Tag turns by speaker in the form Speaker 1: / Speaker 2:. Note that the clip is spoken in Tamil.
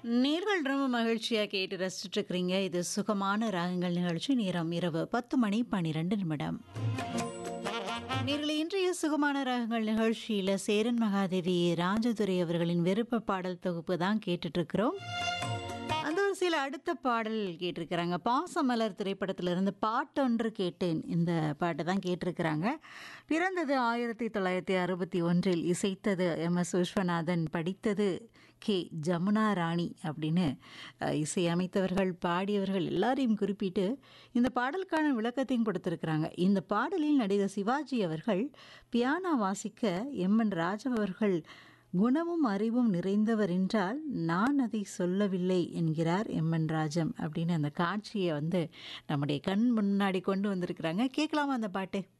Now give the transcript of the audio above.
Speaker 1: நேர்கள் ரொம்ப மகிழ்ச்சியாக கேட்டு ரசிச்சுட்டு இருக்கிறீங்க இது சுகமான ராகங்கள் நிகழ்ச்சி நேரம் இரவு பத்து மணி பன்னிரெண்டு நிமிடம் நேரில் இன்றைய சுகமான ராகங்கள் நிகழ்ச்சியில் சேரன் மகாதேவி ராஜதுரை அவர்களின் விருப்ப பாடல் தொகுப்பு தான் கேட்டுட்டு இருக்கிறோம் அந்த ஒரு சில அடுத்த பாடல் கேட்டிருக்கிறாங்க பாசமலர் திரைப்படத்திலிருந்து பாட்டொன்று கேட்டேன் இந்த பாட்டை தான் கேட்டிருக்கிறாங்க பிறந்தது ஆயிரத்தி தொள்ளாயிரத்தி அறுபத்தி ஒன்றில் இசைத்தது எம் எஸ் விஸ்வநாதன் படித்தது கே ஜமுனா ராணி அப்படின்னு அஹ், இசையமைத்தவர்கள் பாடியவர்கள் எல்லாரையும் குறிப்பிட்டு இந்த பாடலுக்கான விளக்கத்தையும் கொடுத்திருக்கிறாங்க இந்த பாடலில் நடிகர் சிவாஜி அவர்கள் பியானோ வாசிக்க எம் என் ராஜா அவர்கள் குணமும் அறிவும் நிறைந்தவர் என்றால் நான் அதை சொல்லவில்லை என்கிறார் எம் என் ராஜம் அப்படின்னு அந்த காட்சியை வந்து நம்முடைய கண் முன்னாடி கொண்டு வந்திருக்கிறாங்க கேட்கலாமா அந்த பாட்டு